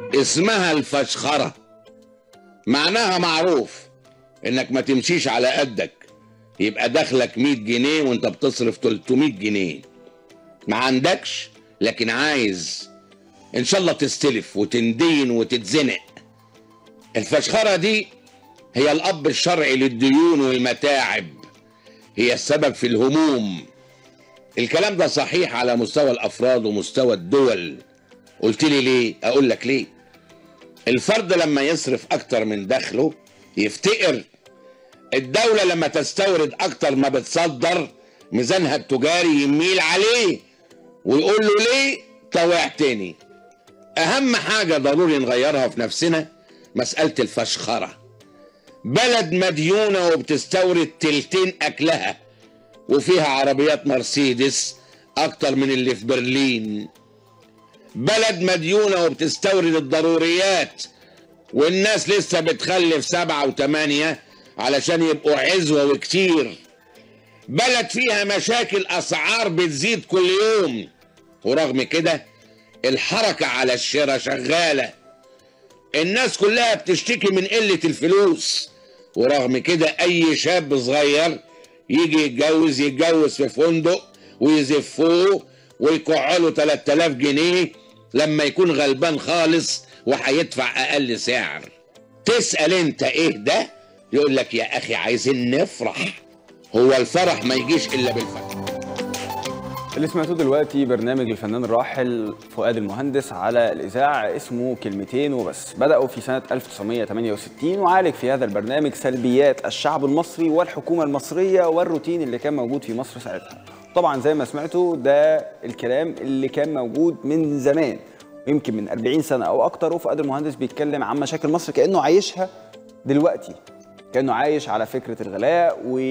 اسمها الفشخرة معناها معروف انك ما تمشيش على قدك يبقى دخلك 100 جنيه وانت بتصرف 300 جنيه ما عندكش لكن عايز ان شاء الله تستلف وتندين وتتزنق الفشخرة دي هي الاب الشرعي للديون والمتاعب هي السبب في الهموم الكلام ده صحيح على مستوى الافراد ومستوى الدول قلت لي ليه اقول لك ليه الفرد لما يصرف اكتر من دخله يفتقر الدولة لما تستورد اكتر ما بتصدر ميزانها التجاري يميل عليه ويقول له ليه طوعتني اهم حاجة ضروري نغيرها في نفسنا مسألة الفشخرة بلد مديونة وبتستورد تلتين اكلها وفيها عربيات مرسيدس اكتر من اللي في برلين بلد مديونة وبتستورد الضروريات والناس لسه بتخلف سبعة وثمانية علشان يبقوا عزوة وكتير بلد فيها مشاكل أسعار بتزيد كل يوم ورغم كده الحركة على الشراء شغالة الناس كلها بتشتكي من قلة الفلوس ورغم كده أي شاب صغير يجي يتجوز يتجوز في فندق ويزفوه ويقع له 3000 جنيه لما يكون غلبان خالص وهيدفع اقل سعر تسال انت ايه ده يقول لك يا اخي عايزين نفرح هو الفرح ما يجيش الا بالفرح اللي سمعتوه دلوقتي برنامج الفنان الراحل فؤاد المهندس على الإذاعة اسمه كلمتين وبس بدأوا في سنة 1968 وعالج في هذا البرنامج سلبيات الشعب المصري والحكومة المصرية والروتين اللي كان موجود في مصر ساعتها طبعا زي ما سمعتوا ده الكلام اللي كان موجود من زمان يمكن من 40 سنة أو أكتر وفؤاد المهندس بيتكلم عن مشاكل مصر كأنه عايشها دلوقتي كأنه عايش على فكرة الغلاء و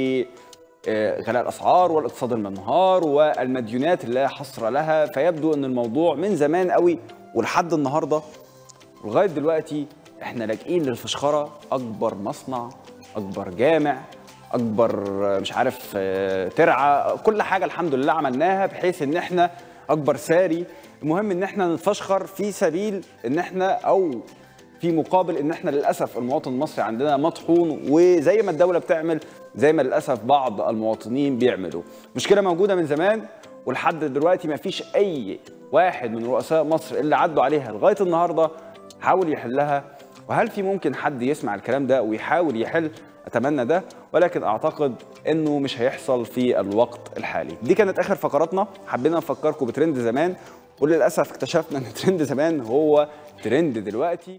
آه، غلاء الاسعار والاقتصاد المنهار والمديونات اللي لا حصر لها فيبدو ان الموضوع من زمان قوي ولحد النهارده لغايه دلوقتي احنا لاجئين للفشخره اكبر مصنع اكبر جامع اكبر آه، مش عارف آه، ترعه كل حاجه الحمد لله عملناها بحيث ان احنا اكبر ساري المهم ان احنا نتفشخر في سبيل ان احنا او في مقابل ان احنا للاسف المواطن المصري عندنا مطحون وزي ما الدوله بتعمل زي ما للاسف بعض المواطنين بيعملوا مشكله موجوده من زمان ولحد دلوقتي ما فيش اي واحد من رؤساء مصر اللي عدوا عليها لغايه النهارده حاول يحلها وهل في ممكن حد يسمع الكلام ده ويحاول يحل اتمنى ده ولكن اعتقد انه مش هيحصل في الوقت الحالي دي كانت اخر فقراتنا حبينا نفكركم بترند زمان وللاسف اكتشفنا ان ترند زمان هو ترند دلوقتي